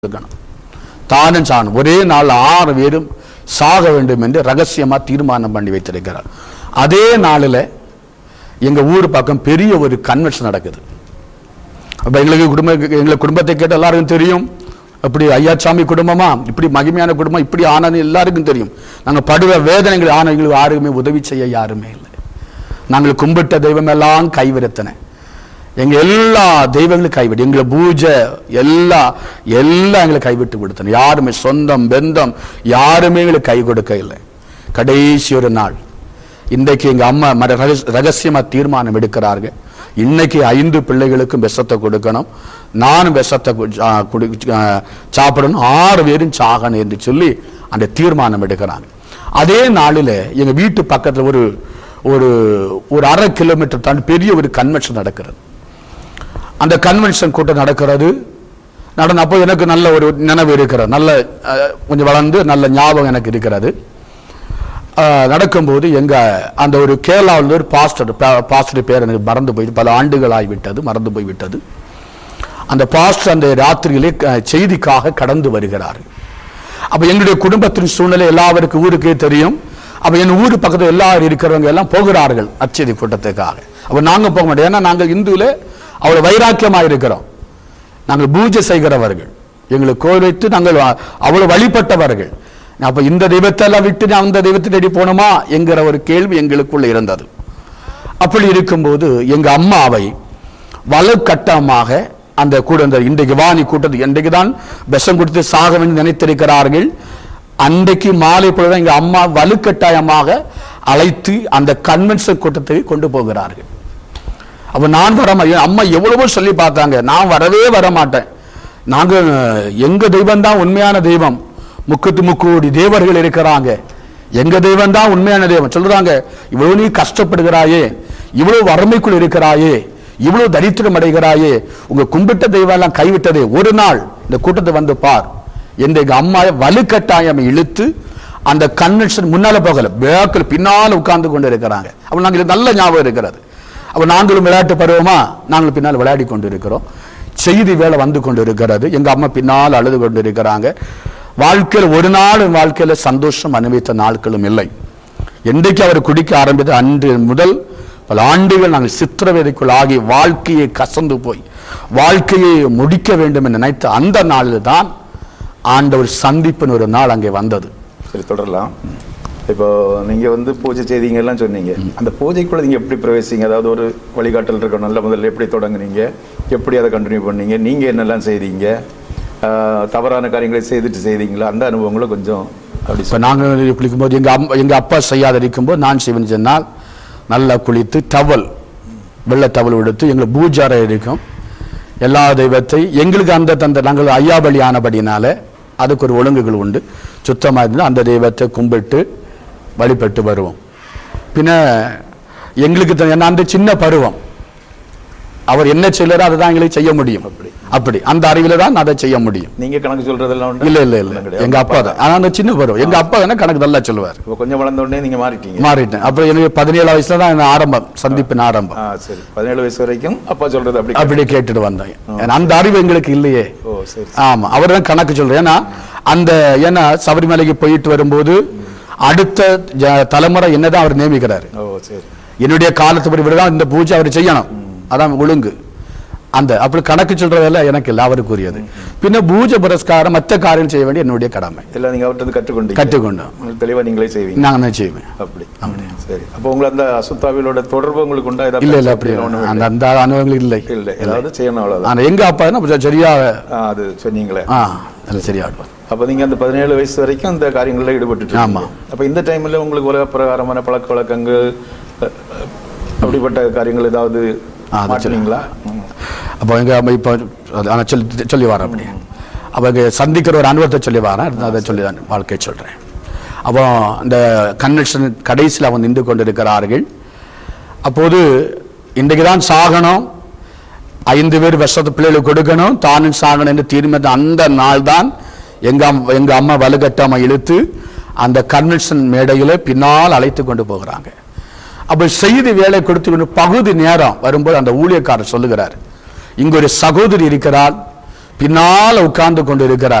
இருக்கணும் தானும் சாணும் ஒரே நாள் ஆறு பேரும் சாக வேண்டும் என்று ரகசியமா தீர்மானம் பண்ணி வைத்திருக்கிறார் அதே நாளில் எங்க ஊர் பக்கம் பெரிய ஒரு கன்வென்ஷன் நடக்குது அப்ப எங்களுக்கு குடும்ப எங்களை குடும்பத்தை கேட்ட எல்லாருக்கும் தெரியும் அப்படி ஐயாச்சாமி குடும்பமா இப்படி மகிமையான குடும்பம் இப்படி ஆனது எல்லாருக்கும் தெரியும் நாங்க படுற வேதனைகள் ஆன எங்களுக்கு யாருக்குமே உதவி செய்ய யாருமே இல்லை நாங்கள் கும்பிட்ட தெய்வம் எல்லாம் கைவிரத்தன எங்க எல்லா தெய்வங்களும் கைவிட்டு எங்களை பூஜை எல்லா எல்லாம் எங்களை கைவிட்டு கொடுத்தன யாருமே சொந்தம் பெந்தம் யாருமே எங்களுக்கு கை கொடுக்க இல்லை கடைசி ஒரு நாள் இன்றைக்கு எங்க அம்மா மர ரகஸ்- ரகசியமா தீர்மானம் எடுக்கிறார்கள் இன்னைக்கு ஐந்து பிள்ளைகளுக்கும் விஷத்தை கொடுக்கணும் நானும் விஷத்தை கு- சா- குடி ஆ, சாப்பிடணும் ஆறு பேரும் சாகணும் என்று சொல்லி அந்த தீர்மானம் எடுக்கிறாங்க அதே நாளில் எங்க வீட்டு பக்கத்துல ஒரு ஒரு ஒரு அரை கிலோமீட்டர் தாண்டி பெரிய ஒரு கன்வென்ஷன் நடக்கிறது அந்த கன்வென்ஷன் கூட்டம் நடக்கிறது நடந்த அப்போ எனக்கு நல்ல ஒரு நினைவு இருக்கிறது நல்ல அஹ், கொஞ்சம் வளர்ந்து நல்ல ஞாபகம் எனக்கு இருக்கிறது அஹ், நடக்கும்போது எங்க அந்த ஒரு கேரளாவில் ஒரு பாஸ்டர் பாஸ்டர் பேர் எனக்கு மறந்து போய் பல ஆண்டுகள் ஆகிவிட்டது மறந்து போய் விட்டது அந்த பாஸ்டர் அந்த ராத்திரியிலே அஹ், செய்திக்காக கடந்து வருகிறார் அப்ப எங்களுடைய குடும்பத்தின் சூழ்நிலை எல்லாருக்கும் ஊருக்கே தெரியும் அப்ப என் ஊரு பக்கத்துல எல்லாரும் இருக்கிறவங்க எல்லாம் போகிறார்கள் அச்சதி கூட்டத்துக்காக அப்ப நாங்க போக மாட்டோம் ஏன்னா நாங்கள் இந்துல அவ்வளவு வைராக்கியமா இருக்கிறோம் நாங்கள் பூஜை செய்கிறவர்கள் எங்களுக்கு கோயில் வைத்து நாங்கள் வ- அவ்வளவு வழிபட்டவர்கள் அப்ப இந்த தெய்வத்தை எல்லாம் விட்டு நான் அந்த தெய்வத்தை தேடி போனோமா என்கிற ஒரு கேள்வி எங்களுக்குள்ள இருந்தது அப்படி இருக்கும்போது எங்க அம்மாவை வலுக்கட்டமாக அந்த கூட அந்த இன்றைக்கு வாணி கூட்டத்துக்கு இன்றைக்கு தான் விஷம் கொடுத்து சாக வேண்டும் நினைத்திருக்கிறார்கள் அன்றைக்கு மாலை பொழுது எங்க அம்மா வலுக்கட்டாயமாக அழைத்து அந்த கன்வென்ஷன் கூட்டத்துக்கு கொண்டு போகிறார்கள் அப்ப நான் வர மாட்டேன் அம்மா எவ்வளவோ சொல்லி பார்த்தாங்க நான் வரவே வர மாட்டேன் நாங்க எங்க தெய்வம் தான் உண்மையான தெய்வம் முக்கத்து முக்கோடி தேவர்கள் இருக்கிறாங்க எங்க தெய்வம் தான் உண்மையான தெய்வம் சொல்றாங்க இவ்வளவு நீ கஷ்டப்படுகிறாயே இவ்வளவு வறுமைக்குள் இருக்கிறாயே இவ்வளவு தரித்திரம் அடைகிறாயே உங்க கும்பிட்ட தெய்வம் எல்லாம் கைவிட்டதே ஒரு நாள் இந்த கூட்டத்தை வந்து பார் என்று எங்க அம்மாவை வலுக்கட்டாயம் இழுத்து அந்த கன்வென்ஷன் முன்னால போகல பேக்கில் பின்னால உட்கார்ந்து கொண்டு இருக்கிறாங்க அப்ப நாங்களுக்கு நல்ல ஞாபகம் இருக்கிறது அப்ப நாங்களும் விளையாட்டு பருவமா நாங்களும் பின்னால் விளையாடி கொண்டு இருக்கிறோம் செய்தி வேலை வந்து கொண்டு இருக்கிறது எங்க அம்மா பின்னால் அழுது கொண்டு இருக்கிறாங்க வாழ்க்கையில் ஒரு நாள் என் வாழ்க்கையில சந்தோஷம் அனுபவித்த நாட்களும் இல்லை என்றைக்கு அவர் குடிக்க ஆரம்பித்த அன்று முதல் பல ஆண்டுகள் நாங்கள் சித்திரவேதைக்குள் ஆகி வாழ்க்கையை கசந்து போய் வாழ்க்கையை முடிக்க வேண்டும் என்று நினைத்த அந்த நாளில் தான் ஆண்டவர் சந்திப்பின் ஒரு நாள் அங்கே வந்தது சரி தொடரலாம் இப்போ நீங்க வந்து பூஜை செய்தீங்க எல்லாம் சொன்னீங்க அந்த பூஜைக்குள்ள நீங்க எப்படி பிரவேசிங்க அதாவது ஒரு வழிகாட்டல் இருக்கணும் நல்ல முதல்ல எப்படி தொடங்குனீங்க எப்படி அதை கண்டினியூ பண்ணீங்க நீங்க என்னெல்லாம் செய்தீங்க ஆஹ், தவறான காரியங்களை செய்துட்டு செய்தீங்களா அந்த அனுபவங்களை கொஞ்சம் அப்படி இப்போ நாங்கள் குளிக்கும்போது எங்கள் அம்மா எங்கள் அப்பா செய்யாத இருக்கும்போது நான் செய்வேன் சொன்னால் நல்லா குளித்து டவல் வெள்ளை டவல் எடுத்து எங்களுக்கு பூஜாரை இருக்கும் எல்லா தெய்வத்தை எங்களுக்கு அந்த தந்த நாங்கள் ஐயாபலி ஆனபடினால அதுக்கு ஒரு ஒழுங்குகள் உண்டு சுத்தமாக இருந்து அந்த தெய்வத்தை கும்பிட்டு வழிபட்டு வருவோம் பின்ன எங்களுக்கு த- ஏன்னா அந்த சின்ன பருவம் அவர் என்ன செய்யறாரோ அதை தான் எங்களுக்கு செய்ய முடியும் அப்படி. அப்படி அந்த அறிவில தான் அதை செய்ய முடியும் நீங்க கணக்கு சொல்றதெல்லாம் உண்டா? இல்ல இல்ல இல்ல கிடையாது. எங்க அப்பா தான் ஆனா அந்த சின்ன பருவம் எங்க அப்பா தானே கணக்கு நல்லா சொல்லுவார் இப்போ கொஞ்சம் வளர்ந்த உடனே நீங்க மாறிட்டீங்க மாறிட்டேன் அப்புறம் எனக்கு பதினேழு வயசுல தான் எனக்கு ஆரம்பம் சந்திப்பின் ஆரம்பம் ஆ சரி பதினேழு வயசு வரைக்கும் அப்பா சொல்றது அப்படி அப்படி கேட்டுட்டு வந்தேன் ஏன்னா அந்த அறிவு எங்களுக்கு இல்லையே ஓ சரி ஆமா அவர் தான் கணக்கு சொல்றேன் ஏன்னா அந்த ஏன்னா சபரிமலைக்கு போயிட்டு வரும்போது அடுத்த ஜ- தலைமுறை என்னதான் அவர் நியமிக்கிறாரு ஓ சரி என்னுடைய காலத்துப்படி தான் இந்த பூஜை அவர் செய்யணும் அதான் ஒழுங்கு அந்த அப்படி கணக்கு சொல்றதெல்லாம் எனக்கு இல்லை அவருக்குரியது பின்ன பூஜை புரஸ்காரம் மற்ற காரியம் செய்ய வேண்டிய என்னுடைய கடமை எல்லாம் நீங்க அவர்கிட்ட கற்றுக்கொண்டீங்க கற்றுக்கொண்டோம் உங்களுக்கு தெளிவா நீங்களே செய்வீங்க நான் தான் செய்வேன் அப்படி சரி அப்போ உங்களை அந்த அசுத்தாவிலோட தொடர்பு உங்களுக்கு உண்டா ஏதாவது இல்ல இல்ல அப்படி ஒண்ணும் அந்த அந்த அனுபவங்கள் இல்லை இல்லை ஏதாவது செய்யணும் அவ்வளவுதான் ஆனா எங்க அப்பா என்ன சரியா ஆ, அது சொன்னீங்களே ஆ அது சரியாடுவார் அப்ப நீங்க அந்த பதினேழு வயசு வரைக்கும் அந்த காரியங்கள்ல ஈடுபட்டு ஆமா. அப்ப இந்த டைம்ல உங்களுக்கு உலக பிரகாரமான பழக்க வழக்கங்கள் அஹ், அஹ், அப்படிப்பட்ட காரியங்கள் ஏதாவது ஆ, அது மாற்றினீங்களா அப்போ எங்க அம்மா இப்போ ஆனால் சொல்லி சொல்லி வரேன் அப்படி அப்போ இங்கே சந்திக்கிற ஒரு அனுபவத்தை சொல்லி வரேன் அதை சொல்லி தான் வாழ்க்கை சொல்கிறேன் அப்போ அந்த கன்வென்ஷன் கடைசியில் அவங்க நின்று கொண்டிருக்கிறார்கள் அப்போது இன்றைக்கு தான் சாகணும் ஐந்து பேர் விஷத்து பிள்ளைகளுக்கு கொடுக்கணும் தானும் சாகணும் என்று தீர்மானித்த அந்த நாள் தான் எங்க அம்- எங்க அம்மா வலுக்கட்டாம இழுத்து அந்த கன்வென்ஷன் மேடையில பின்னால் அழைத்து கொண்டு போகிறாங்க அப்ப செய்தி வேலை கொடுத்து கொண்டு பகுதி நேரம் வரும்போது அந்த ஊழியக்காரர் சொல்லுகிறார் இங்கு ஒரு சகோதரி இருக்கிறாள் பின்னால உட்கார்ந்து கொண்டு இருக்கிறார்